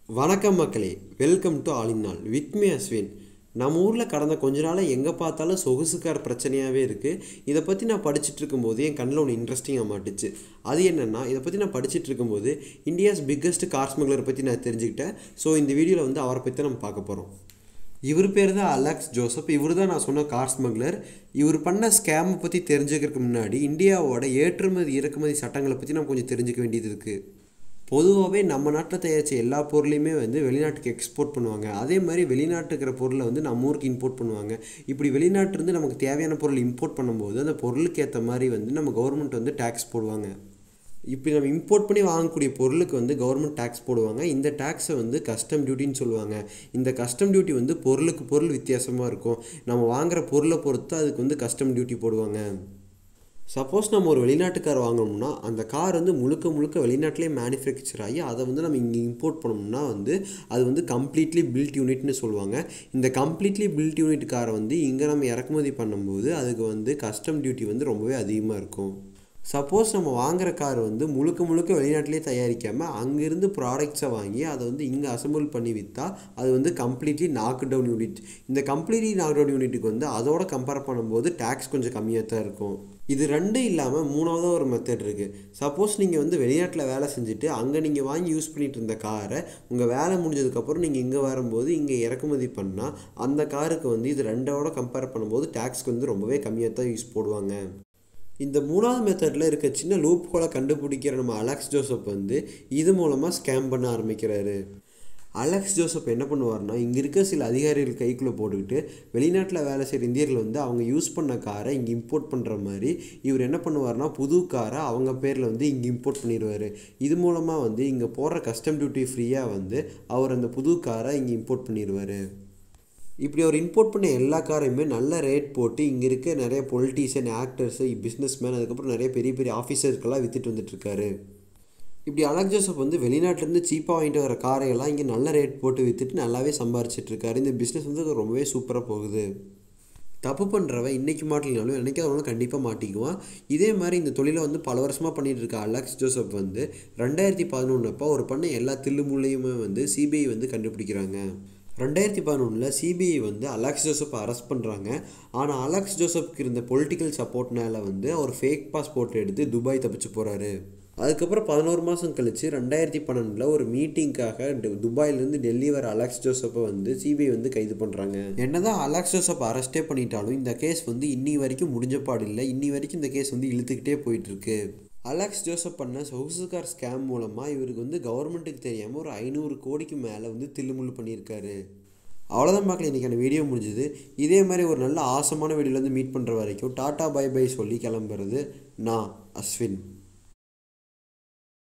வணக்கம் மக்களே welcome to all in all with me Ashwin நம்ம ஊரில் கடந்த கொஞ்ச நாளாக எங்கே பார்த்தாலும் சொகுசுக்கார் பிரச்சனையாகவே இருக்குது இதை பற்றி நான் படிச்சுட்டு இருக்கும்போது என் கண்ணில் ஒன்று இன்ட்ரெஸ்டிங்காக மாட்டுச்சு அது என்னென்னா இதை பற்றி நான் படிச்சுட்டு இருக்கும்போது இந்தியாஸ் பிக்கஸ்ட் கார் ஸ்மக்லர் பற்றி நான் தெரிஞ்சுக்கிட்டேன் ஸோ இந்த வீடியோவில் வந்து அவரை பற்றி தான் நம்ம பார்க்க போகிறோம் இவர் பேர் தான் அலெக்ஸ் ஜோசப் இவர் தான் நான் சொன்ன கார் ஸ்மக்லர் இவர் பண்ண ஸ்கேமை பற்றி தெரிஞ்சுக்கிறதுக்கு முன்னாடி இந்தியாவோட ஏற்றுமதி இறக்குமதி சட்டங்களை பற்றி நம்ம கொஞ்சம் தெரிஞ்சுக்க வேண்டியது இருக்குது பொதுவாகவே நம்ம நாட்டில் தயாரித்த எல்லா பொருளையுமே வந்து வெளிநாட்டுக்கு எக்ஸ்போர்ட் பண்ணுவாங்க அதே மாதிரி வெளிநாட்டு இருக்கிற பொருளை வந்து நம்ம ஊருக்கு இம்போர்ட் பண்ணுவாங்க இப்படி வெளிநாட்டிலேருந்து நமக்கு தேவையான பொருள் இம்போர்ட் பண்ணும்போது அந்த பொருளுக்கு ஏற்ற மாதிரி வந்து நம்ம கவர்மெண்ட் வந்து டேக்ஸ் போடுவாங்க இப்படி நம்ம இம்போர்ட் பண்ணி வாங்கக்கூடிய பொருளுக்கு வந்து கவர்மெண்ட் டேக்ஸ் போடுவாங்க இந்த டேக்ஸை வந்து கஸ்டம் டியூட்டின்னு சொல்லுவாங்க இந்த கஸ்டம் டியூட்டி வந்து பொருளுக்கு பொருள் வித்தியாசமாக இருக்கும் நம்ம வாங்குற பொருளை பொறுத்து அதுக்கு வந்து கஸ்டம் டியூட்டி போடுவாங்க சப்போஸ் நம்ம ஒரு வெளிநாட்டுக்கார் வாங்கணும்னா அந்த கார் வந்து முழுக்க முழுக்க வெளிநாட்டிலே மேனுஃபேக்சர் ஆகி அதை வந்து நம்ம இங்கே இம்போர்ட் பண்ணோம்னா வந்து அது வந்து கம்ப்ளீட்லி பில்ட் யூனிட்னு சொல்லுவாங்க இந்த கம்ப்ளீட்லி பில்ட் யூனிட் காரை வந்து இங்கே நம்ம இறக்குமதி பண்ணும்போது அதுக்கு வந்து கஸ்டம் டியூட்டி வந்து ரொம்பவே அதிகமாக இருக்கும் சப்போஸ் நம்ம வாங்குற கார் வந்து முழுக்க முழுக்க வெளிநாட்டிலே தயாரிக்காமல் அங்கேருந்து ப்ராடக்ட்ஸை வாங்கி அதை வந்து இங்கே அசம்பிள் பண்ணி விற்றா அது வந்து கம்ப்ளீட்லி நாக் டவுன் யூனிட் இந்த கம்ப்ளீட்லி நாக் டவுன் யூனிட்டுக்கு வந்து அதோட கம்பேர் பண்ணும்போது டேக்ஸ் கொஞ்சம் கம்மியாக தான் இருக்கும் இது ரெண்டும் இல்லாமல் மூணாவதாக ஒரு மெத்தட் இருக்குது சப்போஸ் நீங்கள் வந்து வெளிநாட்டில் வேலை செஞ்சுட்டு அங்கே நீங்கள் வாங்கி யூஸ் பண்ணிட்டு இருந்த காரை உங்கள் வேலை முடிஞ்சதுக்கப்புறம் நீங்கள் இங்கே வரும்போது இங்கே இறக்குமதி பண்ணால் அந்த காருக்கு வந்து இது ரெண்டோட கம்பேர் பண்ணும்போது டேக்ஸ்க்கு வந்து ரொம்பவே கம்மியாக தான் யூஸ் போடுவாங்க இந்த மூணாவது மெத்தடில் இருக்க சின்ன லூப் ஹோலை கண்டுபிடிக்கிற நம்ம அலெக்ஸ் ஜோசப் வந்து இது மூலமாக ஸ்கேம் பண்ண ஆரம்பிக்கிறாரு அலெக்ஸ் ஜோசப் என்ன பண்ணுவார்னா இங்கே இருக்க சில அதிகாரிகள் கைக்குள்ளே போட்டுக்கிட்டு வெளிநாட்டில் வேலை செய்கிற இந்தியர்கள் வந்து அவங்க யூஸ் பண்ண காரை இங்கே இம்போர்ட் பண்ணுற மாதிரி இவர் என்ன பண்ணுவார்னா புது காரை அவங்க பேரில் வந்து இங்கே இம்போர்ட் பண்ணிடுவார் இது மூலமாக வந்து இங்கே போடுற கஸ்டம் டியூட்டி ஃப்ரீயாக வந்து அவர் அந்த புது காரை இங்கே இம்போர்ட் பண்ணிடுவார் இப்படி அவர் இம்போர்ட் பண்ண எல்லா காரையுமே நல்ல ரேட் போட்டு இங்கே இருக்க நிறைய பொலிட்டீஷியன் ஆக்டர்ஸு பிஸ்னஸ் மேன் அதுக்கப்புறம் நிறைய பெரிய பெரிய ஆஃபீஸர்ஸ்க்கெல்லாம் விற்றுட்டு வந்துட்டுருக்காரு இப்படி அலெக் ஜோசப் வந்து வெளிநாட்டிலேருந்து சீப்பாக வாங்கிட்டு வர காரையெல்லாம் இங்கே நல்ல ரேட் போட்டு விற்றுட்டு நல்லாவே சம்பாரிச்சிட்ருக்காரு இந்த பிஸ்னஸ் வந்து ரொம்பவே சூப்பராக போகுது தப்பு பண்ணுறவன் இன்றைக்கி மாட்டினாலும் என்னைக்காவது கண்டிப்பாக மாட்டிக்குவான் இதே மாதிரி இந்த தொழிலை வந்து பல வருஷமாக பண்ணிகிட்டு இருக்க அலெக்ஸ் ஜோசப் வந்து ரெண்டாயிரத்தி பதினொன்றுப்போ ஒரு பண்ண எல்லா தில்லுமுள்ளையுமே வந்து சிபிஐ வந்து கண்டுபிடிக்கிறாங்க ரெண்டாயிரத்தி பதினொன்றில் சிபிஐ வந்து அலெக்ஸ் ஜோசப்பை அரெஸ்ட் பண்ணுறாங்க ஆனால் அலெக்ஸ் ஜோசப்க்கு இருந்த பொலிட்டிக்கல் சப்போர்ட்னால வந்து அவர் ஃபேக் பாஸ்போர்ட் எடுத்து துபாய் தப்பிச்சு போகிறாரு அதுக்கப்புறம் பதினோரு மாதம் கழித்து ரெண்டாயிரத்தி பன்னெண்டில் ஒரு மீட்டிங்காக துபாயிலேருந்து டெல்லி வர அலெக்ஸ் ஜோசப்பை வந்து சிபிஐ வந்து கைது பண்ணுறாங்க என்னதான் அலெக்ஸ் ஜோசப் அரெஸ்டே பண்ணிட்டாலும் இந்த கேஸ் வந்து இன்னி வரைக்கும் முடிஞ்ச பாடு இல்லை இன்னி வரைக்கும் இந்த கேஸ் வந்து இழுத்துக்கிட்டே போயிட்டுருக்கு அலெக்ஸ் ஜோசப் பண்ண சொகுசுகார் ஸ்கேம் மூலமாக இவருக்கு வந்து கவர்மெண்ட்டுக்கு தெரியாமல் ஒரு ஐநூறு கோடிக்கு மேலே வந்து தில்லுமுள்ளு பண்ணியிருக்காரு அவ்வளோதான் பார்க்கல இன்றைக்கான வீடியோ முடிஞ்சுது இதே மாதிரி ஒரு நல்ல ஆசமான வீடியோவில் வந்து மீட் பண்ணுற வரைக்கும் டாட்டா பை பை சொல்லி கிளம்புறது நான் அஸ்வின்